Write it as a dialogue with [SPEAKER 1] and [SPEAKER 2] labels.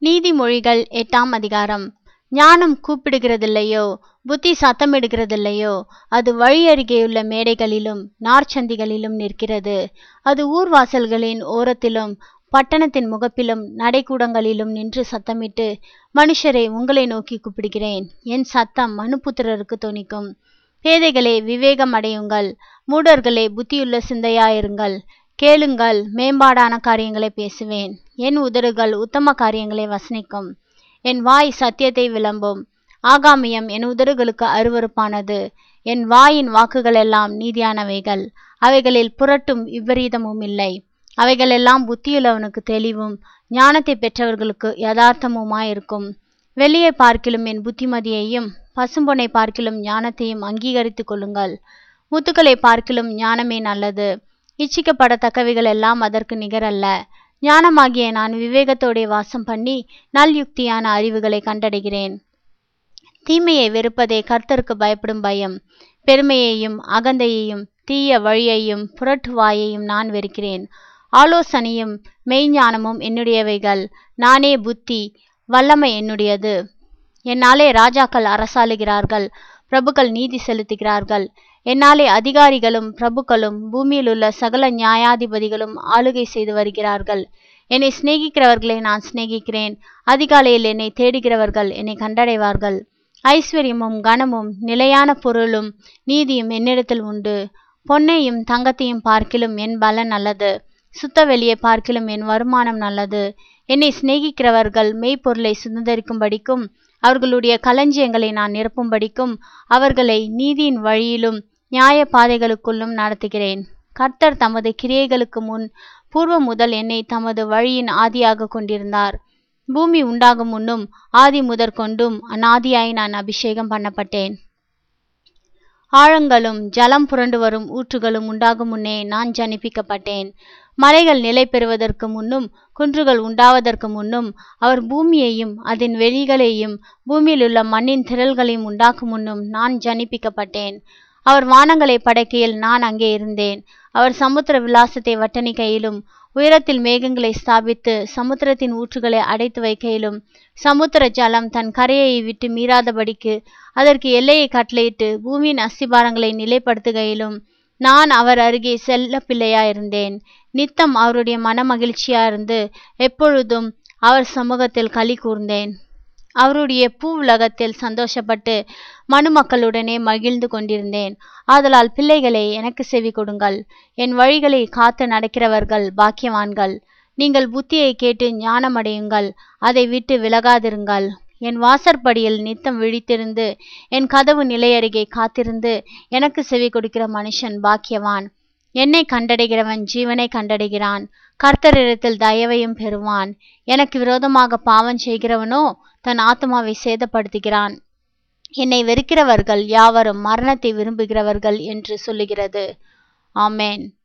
[SPEAKER 1] நீதிமொழிகள் எட்டாம் அதிகாரம் ஞானம் கூப்பிடுகிறதில்லையோ புத்தி சத்தமிடுகிறதில்லையோ அது வழி அருகேயுள்ள மேடைகளிலும் நார்ச்சந்திகளிலும் நிற்கிறது அது ஊர்வாசல்களின் ஓரத்திலும் பட்டணத்தின் முகப்பிலும் நடைக்கூடங்களிலும் நின்று சத்தமிட்டு மனுஷரை உங்களை நோக்கி கூப்பிடுகிறேன் என் சத்தம் மனுபுத்திரருக்கு தொனிக்கும் பேதைகளே விவேகம் அடையுங்கள் மூடர்களே புத்தியுள்ள சிந்தையாயிருங்கள் கேளுங்கள் மேம்பாடான காரியங்களை பேசுவேன் என் உதடுகள் உத்தம காரியங்களை வசனிக்கும் என் வாய் சத்தியத்தை விளம்பும் ஆகாமியம் என் உதடுகளுக்கு அருவருப்பானது என் வாயின் வாக்குகளெல்லாம் நீதியானவைகள் அவைகளில் புரட்டும் விபரீதமும் இல்லை அவைகளெல்லாம் புத்தியுள்ளவனுக்கு தெளிவும் ஞானத்தை பெற்றவர்களுக்கு யதார்த்தமுமாயிருக்கும் வெளியே பார்க்கிலும் என் புத்திமதியையும் பசும்பொனை பார்க்கிலும் ஞானத்தையும் அங்கீகரித்து கொள்ளுங்கள் முத்துக்களை பார்க்கிலும் ஞானமே நல்லது இச்சிக்கப்படத்தக்கவைகள் எல்லாம் அதற்கு நிகரல்ல ஞானமாகிய நான் விவேகத்தோടെ வாசம் பண்ணி நல்யுக்தியான அறிவுகளை கண்டடைகிறேன் தீமையை வெறுப்பதே கர்த்தருக்கு பயப்படும் பயம் பெருமையையும் அகந்தையையும் தீய வழியையும் புரட்டுவாயையும் நான் வெறுக்கிறேன் ஆலோசனையும் மெய்ஞானமும் என்னுடையவைகள் நானே புத்தி வல்லமை என்னுடையது என்னாலே ராஜாக்கள் அரசாளுகிறார்கள் பிரபுக்கள் நீதி செலுத்துகிறார்கள் என்னாலே அதிகாரிகளும் பிரபுக்களும் பூமியிலுள்ள சகல நியாயாதிபதிகளும் ஆளுகை செய்து வருகிறார்கள் என்னை சிநேகிக்கிறவர்களை நான் சிநேகிக்கிறேன் அதிகாலையில் என்னை தேடுகிறவர்கள் என்னை கண்டடைவார்கள் ஐஸ்வர்யமும் கனமும் நிலையான பொருளும் நீதியும் என்னிடத்தில் உண்டு பொன்னையும் தங்கத்தையும் பார்க்கிலும் என் பலன் நல்லது சுத்த வெளியை பார்க்கிலும் என் வருமானம் நல்லது என்னை சிநேகிக்கிறவர்கள் மெய்ப்பொருளை சுதந்திரிக்கும்படிக்கும் அவர்களுடைய களஞ்சியங்களை நான் நிரப்பும்படிக்கும் அவர்களை நீதியின் வழியிலும் நியாய பாதைகளுக்குள்ளும் நடத்துகிறேன் கர்த்தர் தமது கிரியைகளுக்கு முன் பூர்வ முதல் என்னை தமது வழியின் ஆதியாக கொண்டிருந்தார் பூமி உண்டாகும் முன்னும் ஆதி முதற் கொண்டும் அநாதியாய் நான் அபிஷேகம் பண்ணப்பட்டேன் ஆழங்களும் ஜலம் புரண்டு வரும் ஊற்றுகளும் உண்டாகும் முன்னே நான் ஜனிப்பிக்கப்பட்டேன் மலைகள் நிலை பெறுவதற்கு முன்னும் குன்றுகள் உண்டாவதற்கு முன்னும் அவர் பூமியையும் அதன் வெளிகளையும் பூமியிலுள்ள மண்ணின் திரள்களையும் உண்டாக்கும் முன்னும் நான் ஜனிப்பிக்கப்பட்டேன் அவர் வானங்களை படைக்கையில் நான் அங்கே இருந்தேன் அவர் சமுத்திர விலாசத்தை வட்டணிக்கையிலும் உயரத்தில் மேகங்களை ஸ்தாபித்து சமுத்திரத்தின் ஊற்றுகளை அடைத்து வைக்கையிலும் சமுத்திர ஜலம் தன் கரையை விட்டு மீறாதபடிக்கு அதற்கு எல்லையை கட்டளையிட்டு பூமியின் அஸ்திபாரங்களை நிலைப்படுத்துகையிலும் நான் அவர் அருகே செல்ல பிள்ளையாயிருந்தேன் நித்தம் அவருடைய மன மகிழ்ச்சியாயிருந்து எப்பொழுதும் அவர் சமூகத்தில் களி கூர்ந்தேன் அவருடைய பூ உலகத்தில் சந்தோஷப்பட்டு மனுமக்களுடனே மகிழ்ந்து கொண்டிருந்தேன் ஆதலால் பிள்ளைகளே எனக்கு செவி கொடுங்கள் என் வழிகளை காத்து நடக்கிறவர்கள் பாக்கியவான்கள் நீங்கள் புத்தியை கேட்டு ஞானமடையுங்கள் அதை விட்டு விலகாதிருங்கள் என் வாசற்படியில் நித்தம் விழித்திருந்து என் கதவு நிலையருகே காத்திருந்து எனக்கு செவி கொடுக்கிற மனுஷன் பாக்கியவான் என்னை கண்டடைகிறவன் ஜீவனை கண்டடைகிறான் கர்த்தரிடத்தில் தயவையும் பெறுவான் எனக்கு விரோதமாக பாவம் செய்கிறவனோ தன் ஆத்மாவை சேதப்படுத்துகிறான் என்னை வெறுக்கிறவர்கள் யாவரும் மரணத்தை விரும்புகிறவர்கள் என்று சொல்லுகிறது ஆமேன்